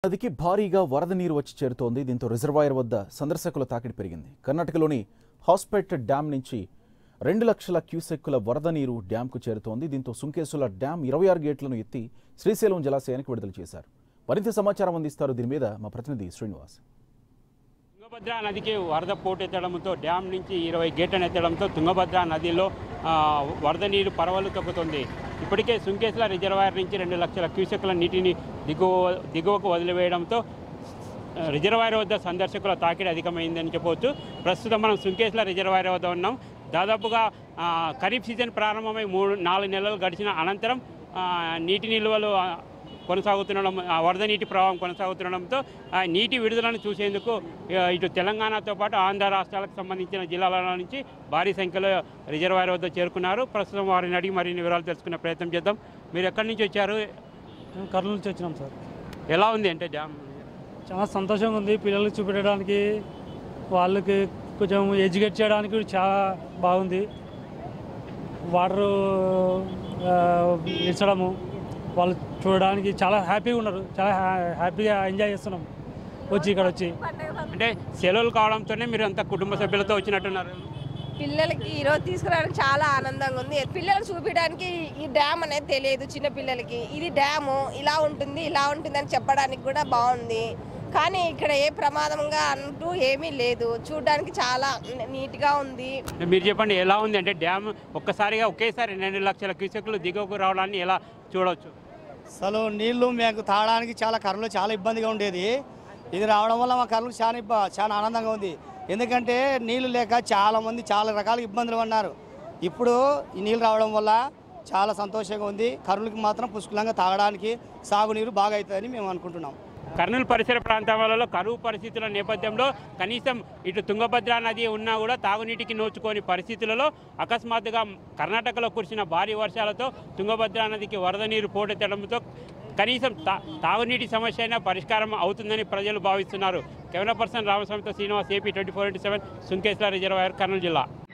నదికి భారీగా వరద నీరు వచ్చి చేరుతోంది దీంతో రిజర్వాయర్ వద్ద సందర్శకుల తాకిడి పెరిగింది కర్ణాటకలోని హాస్పేట్ డ్యాం నుంచి రెండు లక్షల క్యూసెక్కుల వరద నీరు డ్యాంకు చేరుతోంది దీంతో సుంకేసుల డ్యాం ఇరవై ఆరు గేట్లను ఎత్తి శ్రీశైలం జలాశయానికి విడుదల చేశారు మరింత సమాచారం అందిస్తారు దీని మీద మా ప్రతినిధి శ్రీనివాస్ తుంగభద్ర నదికి వరద పోటెత్తడంతో డ్యాం నుంచి ఇరవై గేట్లను ఎత్తడంతో తుంగభద్ర నదిలో ఆ, వరద నీరు పరవలు తొక్కుతుంది ఇప్పటికే సుంకేశ్ల రిజర్వాయర్ నుంచి రెండు లక్షల క్యూసెక్ల నీటిని దిగువ దిగువకు వదిలివేయడంతో ఆ, రిజర్వాయర్ వద్ద సందర్శకుల తాకిడి అధికమైందని చెప్పవచ్చు ప్రస్తుతం మనం సుంకేశ్ల రిజర్వాయర్ వద్ద ఉన్నాం దాదాపుగా ఆ, ఖరీఫ్ సీజన్ ప్రారంభమై మూడు నాలుగు నెలలు గడిచిన అనంతరం ఆ, నీటి నిల్వలు ఆ, కొనసాగుతుండడం ఆ వరద నీటి ప్రవాహం కొనసాగుతుండడంతో ఆ నీటి విడుదలను చూసేందుకు ఆ, ఇటు తెలంగాణతో పాటు ఆంధ్ర రాష్ట్రాలకు సంబంధించిన జిల్లాల నుంచి భారీ సంఖ్యలో రిజర్వాయర్ వద్ద చేరుకున్నారు ప్రస్తుతం వారిని అడిగి మరిన్ని వివరాలు తెలుసుకునే ప్రయత్నం చేద్దాం మీరు ఎక్కడి నుంచి వచ్చారు మేము కర్నూలు నుంచి వచ్చినాం సార్ ఎలా ఉంది అంటే డ్యామ్ చాలా సంతోషంగా ఉంది పిల్లలకి చూపెట్టడానికి వాళ్ళకి కొంచెం ఎడ్యుకేట్ చేయడానికి కూడా చాలా బాగుంది వాటర్ ఇచ్చడము వాళ్ళు చూడడానికి చాలా హ్యాపీగా ఉన్నారు చాలా హ్యా- హ్యాపీగా ఎంజాయ్ చేస్తున్నాం వచ్చి ఇక్కడ వచ్చి అంటే సెలవులు కావడంతోనే మీరు అంతా కుటుంబ సభ్యులతో వచ్చినట్టున్నారు పిల్లలకి ఈరోజు తీసుకురావడానికి చాలా ఆనందంగా ఉంది పిల్లలకు చూపించడానికి ఈ డ్యామ్ అనేది తెలియదు చిన్న పిల్లలకి ఇది డ్యాము ఇలా ఉంటుంది ఇలా ఉంటుంది అని చెప్పడానికి కూడా బాగుంది కానీ ఇక్కడ ఏ ప్రమాదంగా అంటూ ఏమీ లేదు చూడడానికి చాలా నీట్గా ఉంది అంటే మీరు చెప్పండి ఎలా ఉంది అంటే డ్యామ్ ఒక్కసారిగా ఒకేసారి రెండు లక్షల క్యూసెక్లు దిగువకు రావడాన్ని ఎలా చూడవచ్చు అసలు నీళ్లు మాకు తాగడానికి చాలా కర్రలు చాలా ఇబ్బందిగా ఉండేది ఇది రావడం వల్ల మా కర్రలు చాలా ఇబ్బ- చాలా ఆనందంగా ఉంది ఎందుకంటే నీళ్లు లేక చాలా మంది చాలా రకాల ఇబ్బందులు ఉన్నారు ఇప్పుడు ఈ నీళ్ళు రావడం వల్ల చాలా సంతోషంగా ఉంది కర్రలకి మాత్రం పుష్కలంగా తాగడానికి సాగునీరు బాగా అవుతుందని మేము అనుకుంటున్నాం కర్నూలు పరిసర ప్రాంతాలలో కరువు పరిస్థితుల నేపథ్యంలో కనీసం ఇటు తుంగభద్ర నది ఉన్నా కూడా తాగునీటికి నోచుకోని పరిస్థితులలో అకస్మాత్తుగా కర్ణాటకలో కురిసిన భారీ వర్షాలతో తుంగభద్ర నదికి వరద నీరు పోటెత్తడంతో కనీసం తా తాగునీటి సమస్య అయినా పరిష్కారం అవుతుందని ప్రజలు భావిస్తున్నారు కెమెరా పర్సన్ రామస్వామితో Srinivas AP twenty four into seven Sunkeshwara reservoir Kurnool జిల్లా